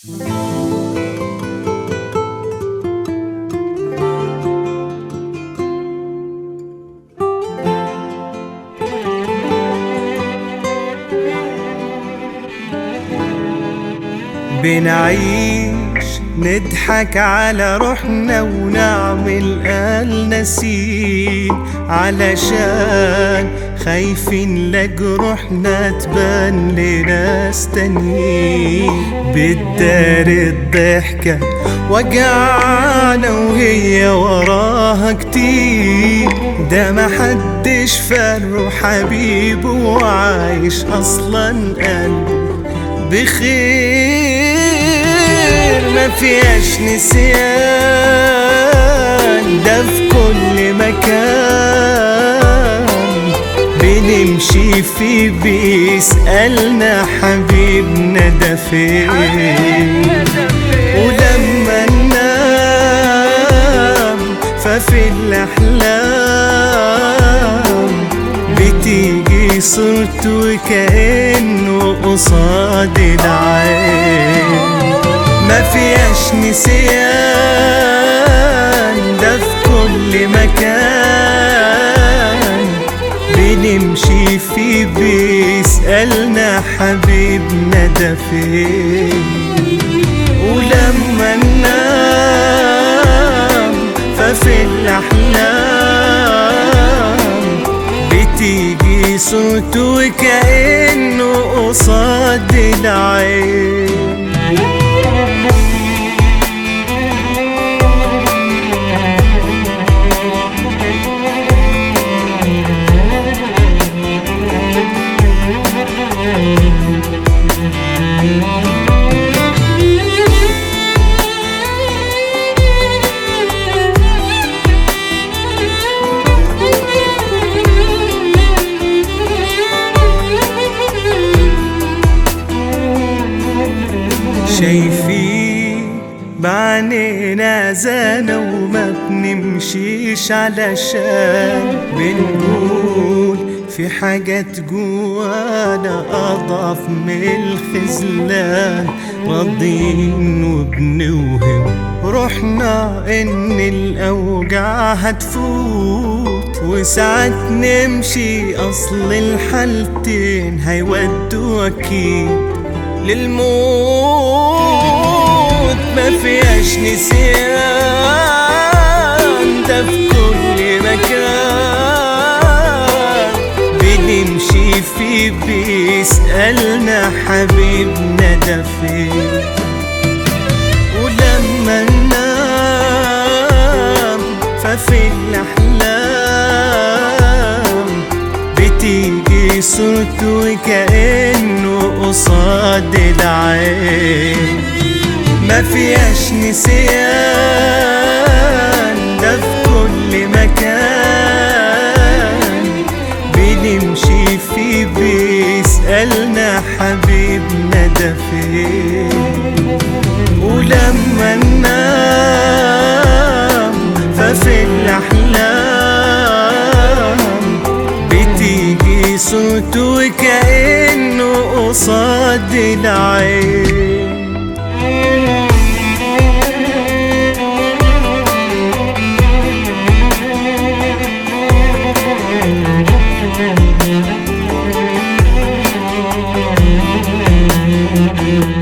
بنعيش نضحك على روحنا ونعمل قال نسيم علشان خايفين لجروحنا تبان لناس تانيين بتدار الضحكة وجعنا وهي وراها كتير ده محدش فارو حبيبه وعايش اصلا قلبه بخير ما فيهاش نسيان ده في كل مكان بنمشي فيه بيسألنا حبيبنا ده فين ولما ننام ففي الأحلام بتيجي صورته وكأنه قصاد العين ما فيهاش نسيان ده في كل مكان بنمشي فيه بيسألنا حبيبنا ده فين ولما ننام ففي الأحلام بتيجي صوته وكأنه قصاد العين شايفين بعنينا زانا وما بنمشيش علشان بنقول في حاجات جوانا أضعف من الخذلان راضين وبنوهم روحنا إن الأوجاع هتفوت وساعات نمشي أصل الحالتين هيودوا أكيد للموت ما فيهاش نسيان ده في كل مكان بنمشي فيه بيسألنا حبيبنا ده فين ولما ننام ففي الأحلام بتيجي صورته وكأنه قصاد العين ما فيهاش نسيان ده في كل مكان بنمشي فيه بيسألنا حبيبنا ده فين ولما ننام ففي الأحلام بتيجي صوته وكأنه قصاد العين Thank you.